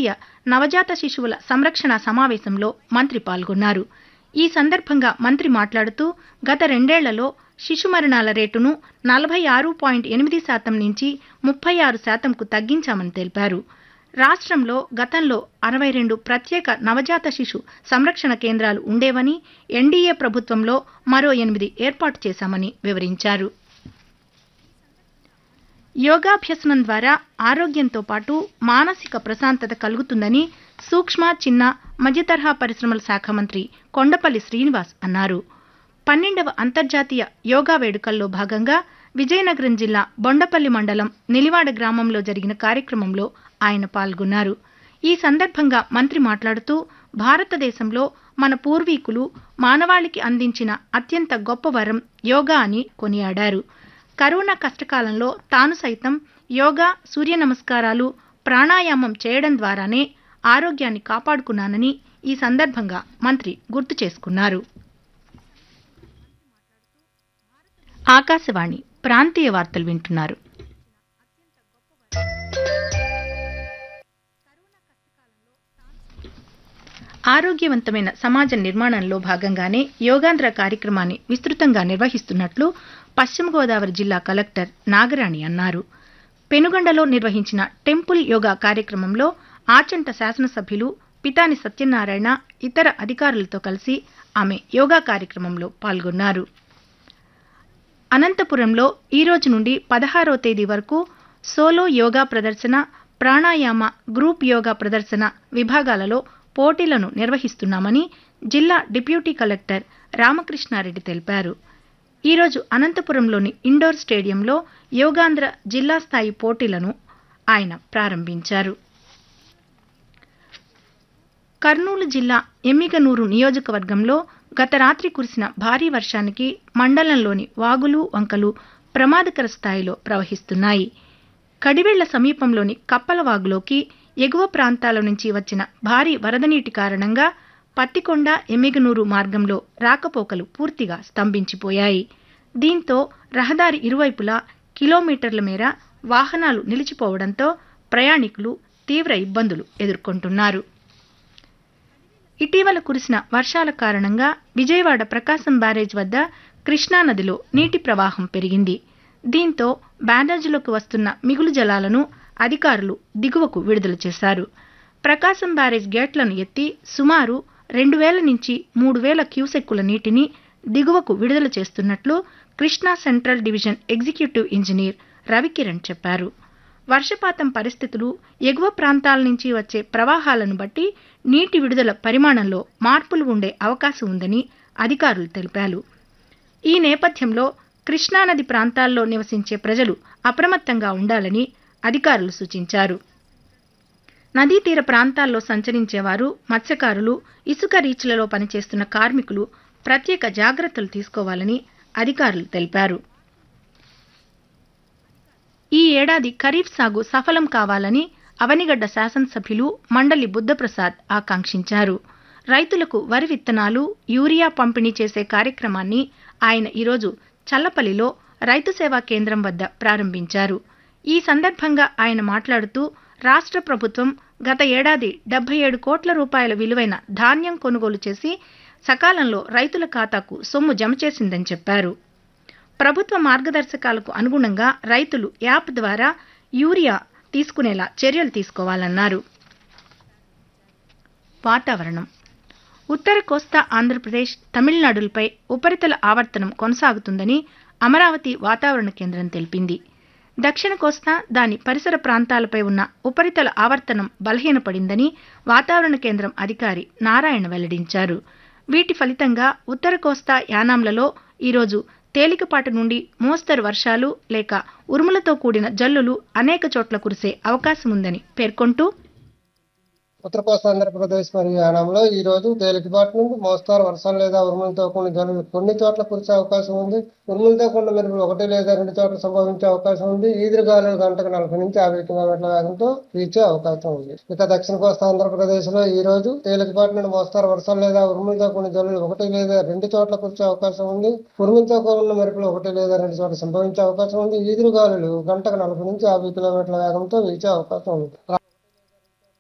జాతీయ నవజాత శిశువుల సంరక్షణ సమావేశంలో మంత్రి పాల్గొన్నారు ఈ సందర్భంగా మంత్రి మాట్లాడుతూ గత రెండేళ్లలో శిశు మరణాల రేటును నలభై ఆరు పాయింట్ ఎనిమిది శాతం నుంచి ముప్పై ఆరు శాతంకు తగ్గించామని తెలిపారు రాష్ట్రంలో గతంలో అరవై రెండు ప్రత్యేక నవజాత శిశు సంరక్షణ కేంద్రాలు ఉండేవని ఎన్డీఏ ప్రభుత్వంలో మరో ఎనిమిది ఏర్పాటు చేశామని వివరించారు యోగాభ్యసనం ద్వారా ఆరోగ్యంతో పాటు మానసిక ప్రశాంతత కలుగుతుందని సూక్ష్మ చిన్న మధ్యతరహా పరిశ్రమల శాఖ మంత్రి కొండపల్లి శ్రీనివాస్ అన్నారు పన్నెండవ అంతర్జాతీయ యోగా వేడుకల్లో భాగంగా విజయనగరం జిల్లా బొండపల్లి మండలం నిలివాడ గ్రామంలో జరిగిన కార్యక్రమంలో ఆయన పాల్గొన్నారు ఈ సందర్భంగా మంత్రి మాట్లాడుతూ భారతదేశంలో మన పూర్వీకులు మానవాళికి అందించిన అత్యంత గొప్ప వరం యోగా అని కొనియాడారు కరోనా కష్టకాలంలో తాను సైతం యోగా సూర్య నమస్కారాలు ప్రాణాయామం చేయడం ద్వారానే ఆరోగ్యాన్ని కాపాడుకున్నానని ఈ సందర్భంగా మంత్రి గుర్తు చేసుకున్నారు ఆకాశవాణి ప్రాంతీయ వార్తలు వింటున్నారు ఆరోగ్యవంతమైన సమాజ నిర్మాణంలో భాగంగానే యోగాంధ్ర కార్యక్రమాన్ని విస్తృతంగా నిర్వహిస్తున్నట్లు పశ్చిమ గోదావరి జిల్లా కలెక్టర్ నాగరాణి అన్నారు పెనుగొండలో నిర్వహించిన టెంపుల్ యోగా కార్యక్రమంలో ఆచంట శాసనసభ్యులు పితాని సత్యనారాయణ ఇతర అధికారులతో కలిసి ఆమె యోగా కార్యక్రమంలో పాల్గొన్నారు అనంతపురంలో ఈ రోజు నుండి పదహారో తేదీ వరకు సోలో యోగా ప్రదర్శన ప్రాణాయామ గ్రూప్ యోగా ప్రదర్శన విభాగాలలో పోటీలను నిర్వహిస్తున్నామని జిల్లా డిప్యూటీ కలెక్టర్ రామకృష్ణారెడ్డి తెలిపారు ఈరోజు అనంతపురంలోని ఇండోర్ స్టేడియంలో యోగాంధ్ర జిల్లా స్థాయి పోటీలను ఆయన ప్రారంభించారు కర్నూలు జిల్లా ఎమ్మిగనూరు నియోజకవర్గంలో గత రాత్రి కురిసిన భారీ వర్షానికి మండలంలోని వాగులు వంకలు ప్రమాదకర స్థాయిలో ప్రవహిస్తున్నాయి కడివెళ్ల సమీపంలోని కప్పల వాగులోకి ఎగువ ప్రాంతాల నుంచి వచ్చిన భారీ వరద నీటి కారణంగా పత్తికొండ ఎమ్మిగనూరు మార్గంలో రాకపోకలు పూర్తిగా స్తంభించిపోయాయి దీంతో రహదారి ఇరువైపులా కిలోమీటర్ల మేర వాహనాలు నిలిచిపోవడంతో ప్రయాణికులు తీవ్ర ఇబ్బందులు ఎదుర్కొంటున్నారు ఇటీవల కురిసిన వర్షాల కారణంగా విజయవాడ ప్రకాశం బ్యారేజ్ వద్ద కృష్ణానదిలో నీటి ప్రవాహం పెరిగింది దీంతో బ్యారేజ్లోకి వస్తున్న మిగులు జలాలను అధికారులు దిగువకు విడుదల చేశారు ప్రకాశం బ్యారేజ్ గేట్లను ఎత్తి సుమారు రెండు వేల నుంచి మూడు వేల క్యూసెక్కుల నీటిని దిగువకు విడుదల చేస్తున్నట్లు Krishna central division executive engineer Ravikiran చెప్పారు వర్షపాతం పరిస్థితులు ఎగువ ప్రాంతాల నుంచి వచ్చే ప్రవాహాలను బట్టి నీటి విడుదల పరిమాణంలో మార్పులు ఉండే అవకాశం ఉందని అధికారులు తెలిపారు ఈ నేపథ్యంలో కృష్ణానది ప్రాంతాల్లో నివసించే ప్రజలు అప్రమత్తంగా ఉండాలని అధికారులు సూచించారు నదీ తీర ప్రాంతాల్లో సంచరించేవారు మత్స్యకారులు ఇసుక రీచ్లలో పనిచేస్తున్న కార్మికులు ప్రత్యేక జాగ్రత్తలు తీసుకోవాలని అధికారులు తెలిపారు ఈ ఏడాది ఖరీఫ్ సాగు సఫలం కావాలని అవనిగడ్డ శాసనసభ్యులు మండలి బుద్ధప్రసాద్ ఆకాంక్షించారు రైతులకు వరి విత్తనాలు యూరియా పంపిణీ చేసే కార్యక్రమాన్ని ఆయన ఈరోజు చల్లపల్లిలో రైతు సేవా కేంద్రం వద్ద ప్రారంభించారు ఈ సందర్భంగా ఆయన మాట్లాడుతూ రాష్ట్ర ప్రభుత్వం గత ఏడాది డెబ్బై ఏడు కోట్ల రూపాయల విలువైన ధాన్యం కొనుగోలు చేసి సకాలంలో రైతుల ఖాతాకు సొమ్ము జమ చేసిందని చెప్పారు ప్రభుత్వ మార్గదర్శకాలకు అనుగుణంగా రైతులు యాప్ ద్వారా యూరియా తీసుకునేలా చర్యలు తీసుకోవాలన్నారు వాతావరణం ఉత్తర కోస్తా ఆంధ్రప్రదేశ్ తమిళనాడులపై ఉపరితల ఆవర్తనం కొనసాగుతుందని అమరావతి వాతావరణ కేంద్రం తెలిపింది దక్షిణ కోస్తా దాని పరిసర ప్రాంతాలపై ఉన్న ఉపరితల ఆవర్తనం బలహీనపడిందని వాతావరణ కేంద్రం అధికారి నారాయణ వెల్లడించారు వీటి ఫలితంగా ఉత్తర కోస్తా యానాంలలో ఈరోజు తేలికపాటి నుండి మోస్తరు వర్షాలు లేక ఉరుములతో కూడిన జల్లులు అనేక చోట్ల కురిసే అవకాశం ఉందని పేర్కొంటూ ఉత్తర కోస్తా ఆంధ్రప్రదేశ్ మరియు యానంలో ఈ రోజు తేలికపాటి నుండి మోస్తారు వర్షాలు లేదా ఉరుములతో కూడిన జల్లులు కొన్ని చోట్ల కురిసే అవకాశం ఉంది ఉరుములతో కూడిన మెరుపులు ఒకటి లేదా రెండు చోట్ల సంభవించే అవకాశం ఉంది ఈదురుగాలు గంటకు నలభై నుంచి యాభై కిలోమీటర్ల వేగంతో వీచే అవకాశం ఉంది ఇక దక్షిణ కోస్తా ఆంధ్రప్రదేశ్ లో ఈ రోజు తేలికపాటి నుండి మోస్తారు వర్షాలు లేదా ఉరుములతో కూడిన జల్లులు ఒకటి లేదా రెండు చోట్ల కురిసే అవకాశం ఉంది ఉరుములతో కూడిన మెరుపులు ఒకటి లేదా రెండు చోట్ల సంభవించే అవకాశం ఉంది ఈదురుగాలు గంటకు నలభై నుంచి యాభై కిలోమీటర్ల వేగంతో వీచే అవకాశం ఉంది